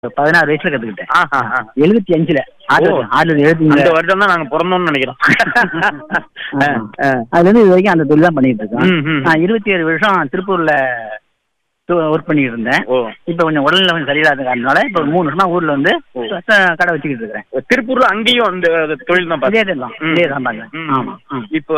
பதினாறு வயசுல கத்துக்கிட்டேன் ஆஹா, ஆ. எழுபத்தி அஞ்சுல ஆயிரத்தி ஓ. ஆயிரத்தி எழுபத்தி அந்த அஞ்சுல வருடம் தான் நாங்க பிறந்தோம்னு நினைக்கிறோம் ஆ, ஆ. அதுல இருந்து இது வரைக்கும் அந்த தொழில் தான் பண்ணிட்டு இருக்கேன் ம், ம். நான் இருபத்தி ஏழு வருஷம் திருப்பூர்ல ஒர்க் பண்ணிட்டு இருந்தேன் ஓ இப்போ கொஞ்சம் உடல்நிலை கொஞ்சம் சரியில்லாத காரணனால இப்போ மூணு வருஷமா ஊர்ல வந்து ஓ. க- கடை வச்சுக்கிட்டு இருக்கிறேன் திருப்பூர்ல அங்கேயும் அந்த தொழில் தான் இதே பார்த்தேன் தான் ம். இதே தான் பாருங்க ம். ஆமா ம். இப்போ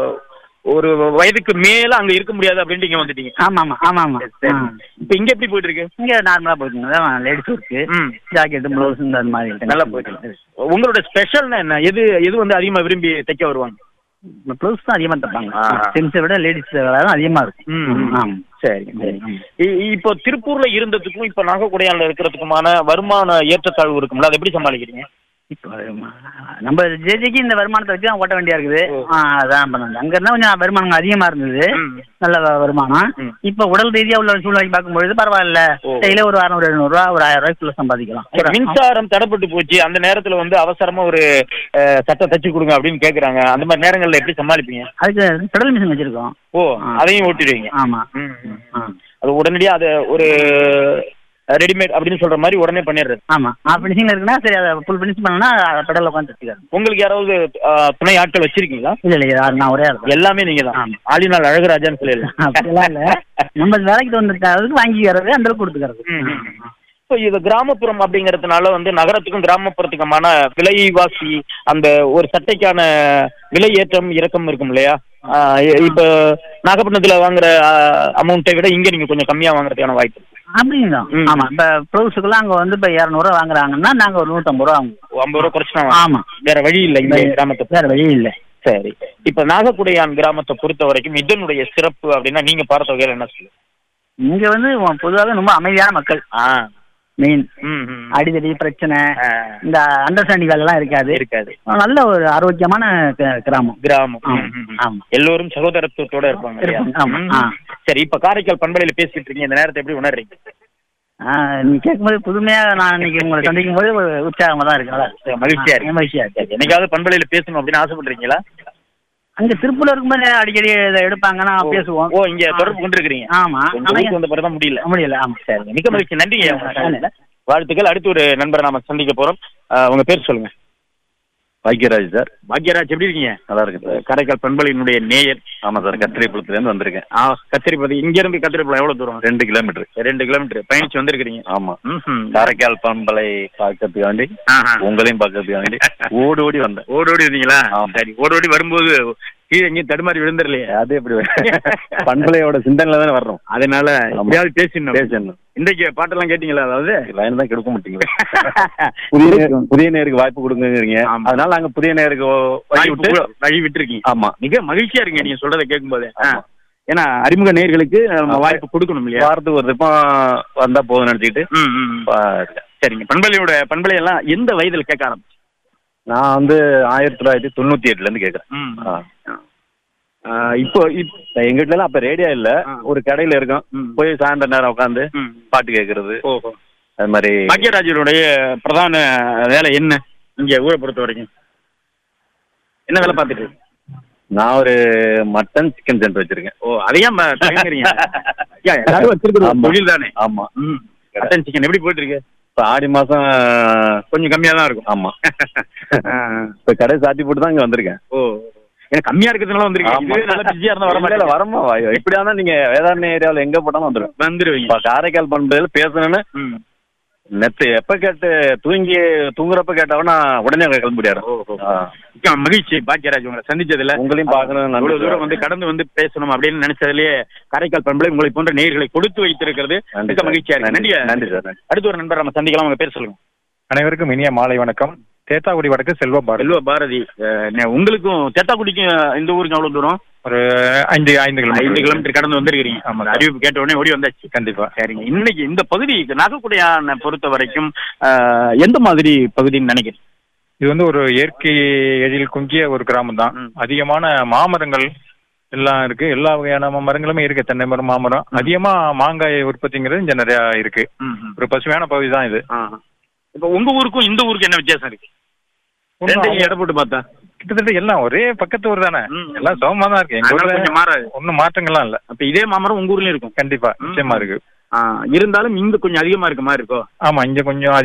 ஒரு வயதுக்கு மேல அங்க இருக்க முடியாது அப்படின்ட்டு இங்க வந்துட்டீங்க ஆமா ஆமா ஆமா ஆமா சரி. ஆ. இப்ப இங்க எப்படி போயிட்டு இருக்கு இங்க நார்மலா போயிட்டு லேடிஸ் ஒர்க்கு ம். ஜாக்கெட் ப்ளவுஸ் இந்த மாதிரி இருக்கு. நல்லா போயிட்டு இருக்கு. உங்களோட ஸ்பெஷல்னா என்ன எது எது வந்து அதிகமா விரும்பி தைக்க வருவாங்க ப்ளவுஸ் தான் அதிகமா தைப்பாங்க ஆ. ஜென்ஸை விட லேடிஸ் தான் அதிகமா இருக்கும் ம். ஆமா சரி சரி இ- இப்போ திருப்பூர்ல இருந்ததுக்கும் இப்ப நாகக்குடையான்ல இருக்கிறதுக்குமான வருமான ஏற்றத்தாழ்வு இருக்கும்ல அதை எப்படி சமாளிக்கிறீங்க இப்போ ம- நம்ம ஜேஜிக்கு இந்த வருமானத்தை வச்சு தான் ஓட்ட வேண்டியா இருக்குது ஓ. ஆ, அதான் பண்ணது அங்க இருந்தா கொஞ்சம் வருமானம் அதிகமா இருந்தது ம். நல்ல வ- வருமானம் ம். இப்ப உடல் ரீதியா உள்ள சூழ்நிலை பார்க்கும்பொழுது பரவாயில்ல ஓ. டெய்லி ஒரு அறுநூறு எழுநூறு ரூபா ஒரு ஆயிரம் ரூபாய்க்குள்ள சம்பாதிக்கலாம் சரி, மின்சாரம் தடைப்பட்டு போச்சு அந்த நேரத்துல வந்து அவசரமா ஒரு அஹ், சட்டை தச்சு கொடுங்க அப்படின்னு கேக்குறாங்க அந்த மாதிரி நேரங்கள்ல எப்படி சமாளிப்பீங்க அதுக்கு பெடல் மிஷின் வச்சிருக்கோம் ஓ ஆ. அதையும் ஓட்டிடுவீங்க ஆமா ம், ம். ஆ. அது உடனடியா அதை ஒரு ரெடிமேட் அப்படின்னு சொல்ற மாதிரி உடனே பண்ணிடுறது ஆமா ஆஃப் ஃபினிஷிங்ல இருக்குன்னா சரி அதை ஃபுல் ஃபினிஷ் பண்ணனா பெடல்ல உட்காந்து தச்சுக்காரு உங்களுக்கு யாராவது அஹ், துணை ஆட்கள் வச்சிருக்கீங்களா இல்ல இல்ல யாரு நான் ஒரே ஆள் தான். எல்லாமே நீங்க தான் ஆமா. ஆளினால் அழகுராஜான்னு சொல்லிடலாம் அப்படிலாம் இல்ல நம்ம வேலைக்கு வந்துருக்க அதுக்கு வாங்கிக்கிறது அந்த அளவுக்கு கொடுத்துக்கிறது ம், ம், ம். இப்போ இது கிராமப்புறம் அப்படிங்கறதுனால வந்து நகரத்துக்கும் கிராமப்புறத்துக்குமான விலைவாசி அந்த ஒரு சட்டைக்கான விலை ஏற்றம் இறக்கம் இருக்கும் இல்லையா ஆஹ் இ- இப்போ நாகப்பட்டினத்துல வாங்குற அமௌண்ட்டை விட இங்க நீங்க கொஞ்சம் கம்மியா வாங்குறதுக்கான வாய்ப்பு இருக்கு. அப்படிங்க ம். ஆமா இப்ப ப்ளவுஸுக்கெல்லாம் அங்க வந்து இப்ப இரநூறுவா வாங்குறாங்கன்னா நாங்க ஒரு நூத்தம்பது ரூபா வாங்குவோம் ஓ, ஐம்பது ரூபா குறைச்சு ஆமா வேற வழி இல்லை இங்க கிராமத்தை வேற வழி இல்ல சரி இப்ப நாகக்குடையான் கிராமத்தை பொறுத்த வரைக்கும் இதனுடைய சிறப்பு அப்படின்னா நீங்க பார்த்த வகையில என்ன சொல்லுங்க இங்க வந்து பொதுவாக ரொம்ப அமைதியான மக்கள் ஆ மெயின் ம் ம். அடிதடி பிரச்சனை ஆ, இந்த அண்டர்ஸ்டாண்டிங் வேலைலாம் இருக்காது இருக்காது நல்ல ஒரு ஆரோக்கியமான க- கிராமம் கிராமம் ஆமா, ம், ம், ம். ஆமா. எல்லோரும் சகோதரத்துவத்தோட இருப்பாங்க இல்லையா? இருப்பாங்க, ஆமா, ம். ஆ. சரி இப்ப காரைக்கால் பண்பலையில பேசிட்டு இருக்கீங்க இந்த நேரத்தை எப்படி உணர்றீங்க ஆ, நீங்க கேட்கும்போது புதுமையா நான் இன்னைக்கு உங்களை சந்திக்கும் போது ஒரு உற்சாகமா தான் இருக்கு நல்லா இருக்கு. மகிழ்ச்சியா இருக்கு. ஆ, மகிழ்ச்சியா இருக்கு என்னைக்காவது பண்பலையில பேசணும் அப்படின்னு ஆசைப்படுறீங்களா அங்க திருப்பூர்ல இருக்கும்போது அடிக்கடி இதை எடுப்பாங்க நான் பேசுவோம் ஓ இங்க தொடர்பு கொண்டு இருக்கிறீங்க ஆமா உங்க ஆனா ஊருக்கு வந்த பிறகு தான் முடியல முடியல ஆமா சரிங்க மிக்க மகிழ்ச்சி நன்றிங்க நன்றி. வாழ்த்துக்கள் அடுத்து ஒரு நண்பரை நாம சந்திக்க போறோம் ஆ, உங்க பேர் சொல்லுங்க பாக்கியராஜ் சார் பாக்யராஜ் எப்படி இருக்கீங்க நல்லா இருக்கு சார் காரைக்கால் பண்பலையினுடைய நேயர் ஆமாம் சார் கத்திரிப்புலத்துலேருந்து வந்திருக்கேன் ஆ, கத்திரிப்பதி இங்க இருந்து கத்திரிப்பலம் எவ்வளவு தூரம் ரெண்டு கிலோமீட்டர் ரெண்டு கிலோமீட்டர் பயணிச்சு வந்திருக்கிறீங்க ஆமாம் ம்ஹும். காரைக்கால் பண்பலை பார்க்கறதுக்காண்டி ஆஹா. உங்களையும் பார்க்கறதுக்காண்டி ஓடி ஓடி வந்தேன் ஓடி ஓடி இருந்தீங்களா ஆமா. சரி ஓடி ஓடி வரும்போது கீழே எங்கேயும் தடுமாறி விழுந்துடலையே அது எப்படி பண்பலையோட சிந்தனையில தானே வர்றோம் அதனால ஆமா. எப்படியாவது பேசிடணும் பேசணும் இன்றைக்கு பாட்டெல்லாம் கேட்டீங்களா அதாவது லைன் தான் கெடுக்க மாட்டீங்களா புதிய நேர்- புதிய நேருக்கு வாய்ப்பு கொடுங்குறீங்க ஆமா. அதனால நாங்க புதிய நேருக்கு வழி வாய்ப்பு விட்டு கு- வழி விட்டுருக்கீங்க ஆமா மிக மகிழ்ச்சியா இருக்கு நீங்க சொல்றதை கேட்கும்போது ஆமா. ஏன்னா அறிமுக நேயர்களுக்கு நம்ம ஆமா. வாய்ப்பு கொடுக்கணும் இல்லையா வாரத்துக்கு ஒரு திருப்பம் வந்தா போதும் நினைச்சுக்கிட்டு ம், ம், ம். பா- இருக்கேன். சரிங்க பண்பலையோட பண்பலை எல்லாம் எந்த வயதுல கேட்க ஆரம்பிச்சு நான் வந்து ஆயிரத்தி தொள்ளாயிரத்தி தொண்ணூத்தி எட்டுல இருந்து கேக்குறேன் ஆ. ஆ, இப்போ இப்- எங்க வீட்டுல எல்லாம் அப்ப ரேடியோ இல்ல ஆ. ஒரு கடையில இருக்கோம் ம். போய் சாயந்தர நேரம் உட்காந்து ம். பாட்டு கேக்குறது ஓஹோ அது மாதிரி பாக்கியராஜனுடைய பிரதான வேலை என்ன இங்க ஊரை பொறுத்த வரைக்கும் என்ன வேலை பார்த்துட்டு இருக்கு? நான் ஒரு மட்டன் சிக்கன் சென்டர் வச்சிருக்கேன் ஓ அதையும் தயங்குறீங்க ஐயா, எல்லாரும் வச்சிருக்கிறது ஒரு ஆமா. தொழில் தானே ஆமா ம் மட்டன் சிக்கன் எப்படி போயிட்டு இருக்கு இப்ப ஆடி மாசம் கொஞ்சம் கம்மியா தான் இருக்கும் ஆமா ஆ, இப்ப கடை சாத்தி போட்டு தான் இங்க வந்திருக்கேன் ஓ எனக்கு கம்மியா இருக்கிறதுனால வந்திருக்கீங்க ஆமா. இதுவே நல்லா பிஸியா இருந்தா வர இல்ல, இல்ல, மாட்டேன் வரமா எப்படியா இருந்தா நீங்க வேதாரண ஏரியாவுல எங்க போட்டாலும் வந்துடும் வந்துருவீங்க இப்ப காரைக்கால் பண்பதில் பேசணும்னு ம். நெத்து எப்ப கேட்டு தூங்கி தூங்குறப்ப கேட்டவனா உடனே அங்க கிளம்பி முடியாது மிக்க மகிழ்ச்சி பாக்கியராஜ் உங்களை சந்திச்சதுல உங்களையும் பார்க்கணும் இவ்வளவு தூரம் வந்து கடந்து வந்து பேசணும் அப்படின்னு நினைச்சதுலயே காரைக்கால் பண்பலை உங்களை போன்ற நேயர்களை கொடுத்து வைத்திருக்கிறது நன்றி மிக்க சார். மகிழ்ச்சியா இருக்கு நன்றி. நன்றி நன்றி சார், நன்றி. அடுத்து ஒரு நண்பர் நம்ம சந்திக்கலாம் உங்க பேர் சொல்லுங்க அனைவருக்கும் இனிய மாலை வணக்கம் தேத்தாக்குடி வடக்கு செல்வ பாரதி செல்வ பாரதி அஹ், நே- உங்களுக்கும் தெத்தாக்குடிக்கும் இந்த ஊருக்கு எவ்வளவு தூரம் ஒரு ஐந்து ஐந்து கிலோமீட்டர் ஐந்து கிலோமீட்டர் கடந்து வந்திருக்கிறீங்க ஆமா அந்த அறிவிப்பு கேட்ட உடனே ஓடி வந்தாச்சு கண்டிப்பா சரிங்க இன்னைக்கு இந்த பகுதி நாகக்குடியான பொறுத்த வரைக்கும் அஹ், எந்த மாதிரி பகுதின்னு நினைக்கிறேன் இது வந்து ஒரு இயற்கை எழில் குஞ்சிய ஒரு கிராமம் தான் ம். அதிகமான மாமரங்கள் எல்லாம் இருக்கு எல்லா வகையான மரங்களுமே இருக்கு தென்னை மரம் மாமரம் அதிகமா மாங்காய் உற்பத்திங்கிறது இங்க நிறைய இருக்கு ஒரு பசுமையான பகுதி தான் இது இப்போ உங்க ஊருக்கும் இந்த ஊருக்கு என்ன வித்தியாசம் இருக்கு ரெண்டையும் எடை போட்டு பார்த்தா கிட்டத்தட்ட எல்லாம் ஒரே பக்கத்து ஊர் தானே ம். எல்லாம் சமமா தான் இருக்கு எங்க அதனால ஊர்ல கொஞ்சம் மாறாது ஒன்றும் மாற்றங்கள்லாம் இல்ல அப்ப இதே மாமரம் உங்க ஊர்லயும் இருக்கும் கண்டிப்பா ம். நிச்சயமா இருக்கு ஆ, இருந்தாலும் இங்க கொஞ்சம் அதிகமா இருக்க மாதிரி இருக்கோ ஆமா இங்க கொஞ்சம்